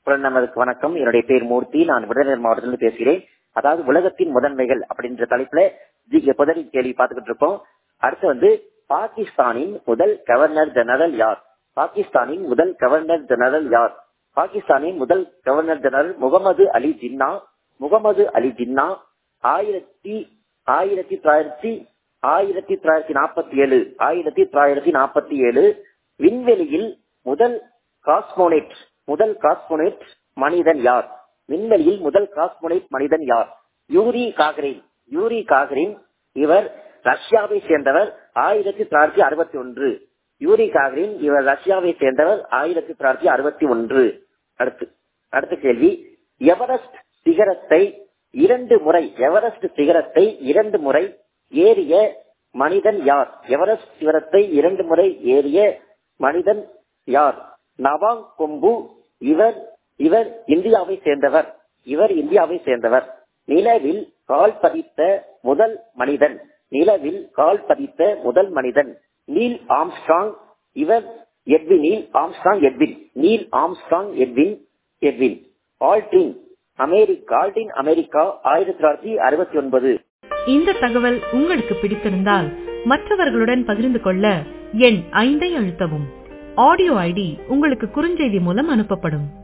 நமதுக்கு வணக்கம் என்னுடைய பேர் மூர்த்தி நான் விருதுநகர் மாவட்டத்திலிருந்து பேசுகிறேன் அதாவது உலகத்தின் முதன்மைகள் அப்படின்ற தலைப்புல ஜிகே புதவி கேள்வி பார்த்துக்கிட்டு இருக்கோம் அடுத்து வந்து பாகிஸ்தானின் முதல் கவர்னர் ஜெனரல் யார் பாகிஸ்தானின் முதல் கவர்னர் ஜெனரல் யார் பாகிஸ்தானின் முதல் கவர்னர் ஜெனரல் முகமது அலி ஜின்னா முகமது அலி ஜின்னா ஆயிரத்தி ஆயிரத்தி தொள்ளாயிரத்தி ஆயிரத்தி தொள்ளாயிரத்தி நாற்பத்தி ஏழு ஆயிரத்தி தொள்ளாயிரத்தி நாற்பத்தி ஏழு விண்வெளியில் முதல் காஸ்மோனேட் முதல் காஸ்மோனேட் மனிதன் யார் விண்வெளியில் முதல் காஸ்மோனேட் மனிதன் யார் யூரி காகரின் யூரி காகரின் இவர் ரஷ்யாவை சேர்ந்தவர் ஆயிரத்தி தொள்ளாயிரத்தி அறுபத்தி ஒன்று யூரி காகரின் இவர் ரஷ்யாவை சேர்ந்தவர் ஆயிரத்தி தொள்ளாயிரத்தி அறுபத்தி ஒன்று அடுத்து அடுத்த கேள்வி எவரெஸ்ட் சிகரத்தை இரண்டு முறை எவரெஸ்ட் சிகரத்தை இரண்டு முறை ஏறிய மனிதன் யார் எவரெஸ்ட் சிகரத்தை இரண்டு முறை ஏறிய மனிதன் யார் நவாங் கொம்பு இவர் இவர் இந்தியாவை சேர்ந்தவர் இவர் இந்தியாவை சேர்ந்தவர் நிலவில் கால் பதித்த முதல் மனிதன் நிலவில் கால் பதித்த முதல் மனிதன் நீல் ஆம்ஸ்ட்ராங் இவர் Edwin Neil Armstrong Edwin Neil Armstrong Edwin Edwin Aldrin America Aldrin America ஆயிரத்தி தொள்ளாயிரத்தி அறுபத்தி ஒன்பது இந்த தகவல் உங்களுக்கு பிடித்திருந்தால் மற்றவர்களுடன் பகிர்ந்து கொள்ள எண் ஐந்தை அழுத்தவும் ஆடியோ ஐடி உங்களுக்கு குறுஞ்செய்தி மூலம் அனுப்பப்படும்